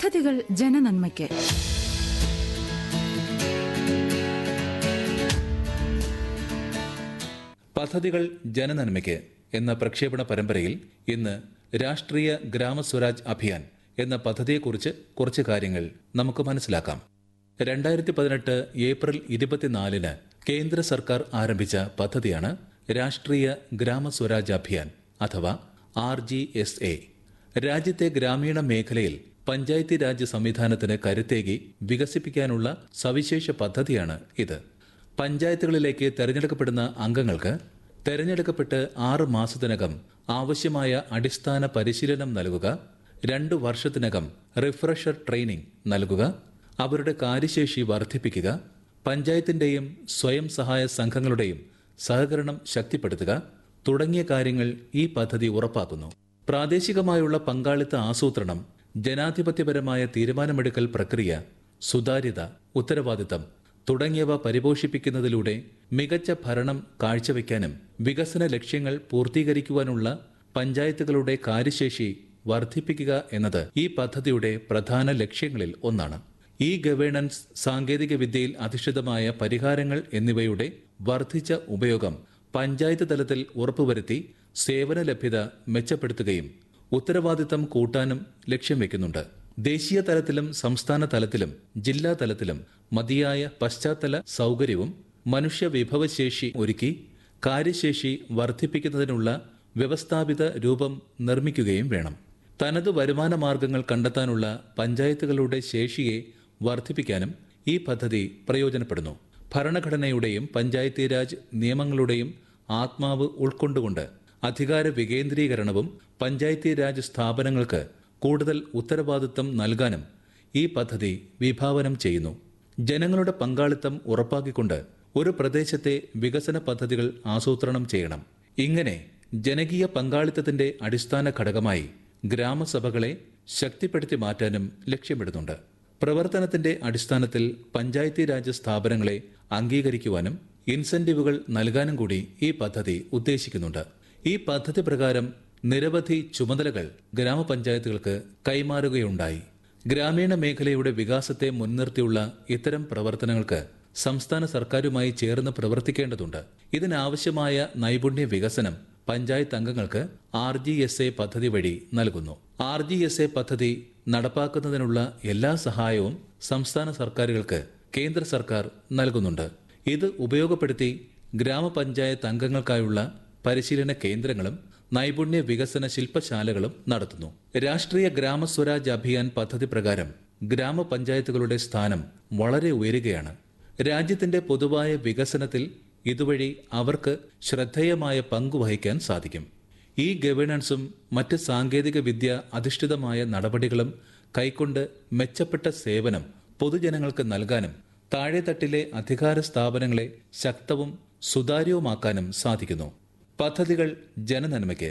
പദ്ധതികൾ ജനനന്മയ്ക്ക് പദ്ധതികൾ ജനനന്മയ്ക്ക് എന്ന പ്രക്ഷേപണ പരമ്പരയിൽ ഇന്ന് രാഷ്ട്രീയ ഗ്രാമസ്വരാജ് അഭിയാൻ എന്ന പദ്ധതിയെക്കുറിച്ച് കുറച്ച് കാര്യങ്ങൾ നമുക്ക് മനസ്സിലാക്കാം രണ്ടായിരത്തി പതിനെട്ട് ഏപ്രിൽ ഇരുപത്തിനാലിന് കേന്ദ്ര സർക്കാർ ആരംഭിച്ച പദ്ധതിയാണ് രാഷ്ട്രീയ ഗ്രാമസ്വരാജ് അഭിയാൻ അഥവാ ആർ ജി എസ് എ രാജ്യത്തെ ഗ്രാമീണ മേഖലയിൽ പഞ്ചായത്തി രാജ് സംവിധാനത്തിന് കരുത്തേകി വികസിപ്പിക്കാനുള്ള സവിശേഷ പദ്ധതിയാണ് ഇത് പഞ്ചായത്തുകളിലേക്ക് തെരഞ്ഞെടുക്കപ്പെടുന്ന അംഗങ്ങൾക്ക് തെരഞ്ഞെടുക്കപ്പെട്ട് ആറ് മാസത്തിനകം ആവശ്യമായ അടിസ്ഥാന പരിശീലനം നൽകുക രണ്ടു വർഷത്തിനകം റിഫ്രഷർ ട്രെയിനിംഗ് നൽകുക അവരുടെ കാര്യശേഷി വർദ്ധിപ്പിക്കുക പഞ്ചായത്തിന്റെയും സ്വയം സഹായ സംഘങ്ങളുടെയും സഹകരണം ശക്തിപ്പെടുത്തുക തുടങ്ങിയ കാര്യങ്ങൾ ഈ പദ്ധതി ഉറപ്പാക്കുന്നു പ്രാദേശികമായുള്ള പങ്കാളിത്ത ആസൂത്രണം ജനാധിപത്യപരമായ തീരുമാനമെടുക്കൽ പ്രക്രിയ സുതാര്യത ഉത്തരവാദിത്തം തുടങ്ങിയവ പരിപോഷിപ്പിക്കുന്നതിലൂടെ മികച്ച ഭരണം കാഴ്ചവെക്കാനും വികസന ലക്ഷ്യങ്ങൾ പൂർത്തീകരിക്കുവാനുള്ള പഞ്ചായത്തുകളുടെ കാര്യശേഷി വർദ്ധിപ്പിക്കുക എന്നത് ഈ പദ്ധതിയുടെ പ്രധാന ലക്ഷ്യങ്ങളിൽ ഒന്നാണ് ഈ ഗവേണൻസ് സാങ്കേതിക വിദ്യയിൽ അധിഷ്ഠിതമായ പരിഹാരങ്ങൾ എന്നിവയുടെ വർദ്ധിച്ച ഉപയോഗം പഞ്ചായത്ത് തലത്തിൽ ഉറപ്പുവരുത്തി സേവന ലഭ്യത മെച്ചപ്പെടുത്തുകയും ഉത്തരവാദിത്തം കൂട്ടാനും ലക്ഷ്യം വെക്കുന്നുണ്ട് ദേശീയ തലത്തിലും സംസ്ഥാന തലത്തിലും ജില്ലാ തലത്തിലും മതിയായ പശ്ചാത്തല സൗകര്യവും മനുഷ്യ വിഭവശേഷി ഒരുക്കി കാര്യശേഷി വർദ്ധിപ്പിക്കുന്നതിനുള്ള വ്യവസ്ഥാപിത രൂപം നിർമ്മിക്കുകയും വേണം തനത് വരുമാന മാർഗങ്ങൾ കണ്ടെത്താനുള്ള പഞ്ചായത്തുകളുടെ ശേഷിയെ വർദ്ധിപ്പിക്കാനും ഈ പദ്ധതി പ്രയോജനപ്പെടുന്നു ഭരണഘടനയുടെയും പഞ്ചായത്തി രാജ് നിയമങ്ങളുടെയും ആത്മാവ് ഉൾക്കൊണ്ടുകൊണ്ട് അധികാര വികേന്ദ്രീകരണവും പഞ്ചായത്തി രാജ് സ്ഥാപനങ്ങൾക്ക് കൂടുതൽ ഉത്തരവാദിത്തം നൽകാനും ഈ പദ്ധതി വിഭാവനം ചെയ്യുന്നു ജനങ്ങളുടെ പങ്കാളിത്തം ഉറപ്പാക്കിക്കൊണ്ട് ഒരു പ്രദേശത്തെ വികസന പദ്ധതികൾ ആസൂത്രണം ചെയ്യണം ഇങ്ങനെ ജനകീയ പങ്കാളിത്തത്തിന്റെ അടിസ്ഥാന ഘടകമായി ഗ്രാമസഭകളെ ശക്തിപ്പെടുത്തി മാറ്റാനും ലക്ഷ്യമിടുന്നുണ്ട് പ്രവർത്തനത്തിന്റെ അടിസ്ഥാനത്തിൽ പഞ്ചായത്തി രാജ് സ്ഥാപനങ്ങളെ അംഗീകരിക്കുവാനും ഇൻസെന്റീവുകൾ നൽകാനും കൂടി ഈ പദ്ധതി ഉദ്ദേശിക്കുന്നുണ്ട് ഈ പദ്ധതി പ്രകാരം നിരവധി ചുമതലകൾ ഗ്രാമപഞ്ചായത്തുകൾക്ക് കൈമാറുകയുണ്ടായി ഗ്രാമീണ മേഖലയുടെ വികാസത്തെ മുൻനിർത്തിയുള്ള ഇത്തരം പ്രവർത്തനങ്ങൾക്ക് സംസ്ഥാന സർക്കാരുമായി ചേർന്ന് പ്രവർത്തിക്കേണ്ടതുണ്ട് ഇതിനാവശ്യമായ നൈപുണ്യ വികസനം പഞ്ചായത്ത് അംഗങ്ങൾക്ക് ആർ ജി എസ് എ പദ്ധതി വഴി നൽകുന്നു ആർ ജി എസ് എ പദ്ധതി നടപ്പാക്കുന്നതിനുള്ള എല്ലാ സഹായവും സംസ്ഥാന സർക്കാരുകൾക്ക് കേന്ദ്ര സർക്കാർ നൽകുന്നുണ്ട് ഇത് ഉപയോഗപ്പെടുത്തി ഗ്രാമപഞ്ചായത്ത് അംഗങ്ങൾക്കായുള്ള പരിശീലന കേന്ദ്രങ്ങളും നൈപുണ്യ വികസന ശില്പശാലകളും നടത്തുന്നു രാഷ്ട്രീയ ഗ്രാമസ്വരാജ് അഭിയാൻ പദ്ധതി പ്രകാരം ഗ്രാമപഞ്ചായത്തുകളുടെ സ്ഥാനം വളരെ ഉയരുകയാണ് രാജ്യത്തിന്റെ പൊതുവായ വികസനത്തിൽ ഇതുവഴി അവർക്ക് ശ്രദ്ധേയമായ പങ്ക് വഹിക്കാൻ സാധിക്കും ഈ ഗവേണൻസും മറ്റ് സാങ്കേതിക വിദ്യ അധിഷ്ഠിതമായ നടപടികളും കൈക്കൊണ്ട് മെച്ചപ്പെട്ട സേവനം പൊതുജനങ്ങൾക്ക് നൽകാനും താഴെത്തട്ടിലെ അധികാര സ്ഥാപനങ്ങളെ ശക്തവും സുതാര്യവുമാക്കാനും സാധിക്കുന്നു പദ്ധതികൾ ജനനന്മയ്ക്ക്